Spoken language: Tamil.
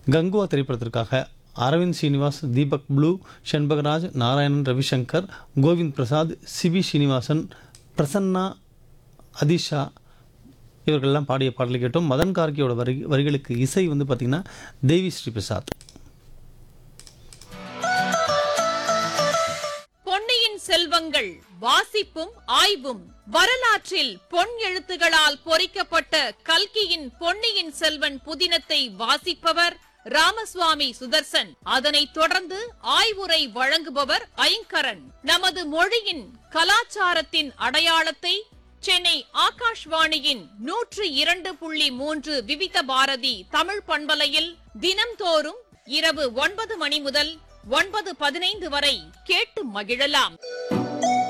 கங்குவா திரைப்படத்திற்காக அரவிந்த் ஸ்ரீனிவாஸ் தீபக் ப்ளூ ஷண்பகராஜ் நாராயணன் ரவிசங்கர் கோவிந்த் பிரசாத் சிபி ஸ்ரீனிவாசன் பிரசன்னா அதிஷா இவர்கள்லாம் பாடிய பாடலை கேட்டோம் மதன் கார்கியோட வரி வரிகளுக்கு இசை வந்து பார்த்திங்கன்னா தேவி ஸ்ரீ பிரசாத் பொன்னியின் செல்வங்கள் வாசிப்பும் ஆய்வும் வரலாற்றில் பொன் எழுத்துகளால் பொறிக்கப்பட்ட கல்கியின் பொன்னியின் செல்வன் புதினத்தை வாசிப்பவர் ராமசுவாமி சுதர்சன் அதனைத் தொடர்ந்து ஆய்வுரை வழங்குபவர் ஐங்கரன் நமது மொழியின் கலாச்சாரத்தின் அடையாளத்தை சென்னை ஆகாஷ்வாணியின் நூற்று இரண்டு புள்ளி மூன்று விவித பாரதி தமிழ் பண்பலையில் தினம்தோறும் இரவு ஒன்பது மணி முதல் ஒன்பது பதினைந்து வரை கேட்டு மகிழலாம்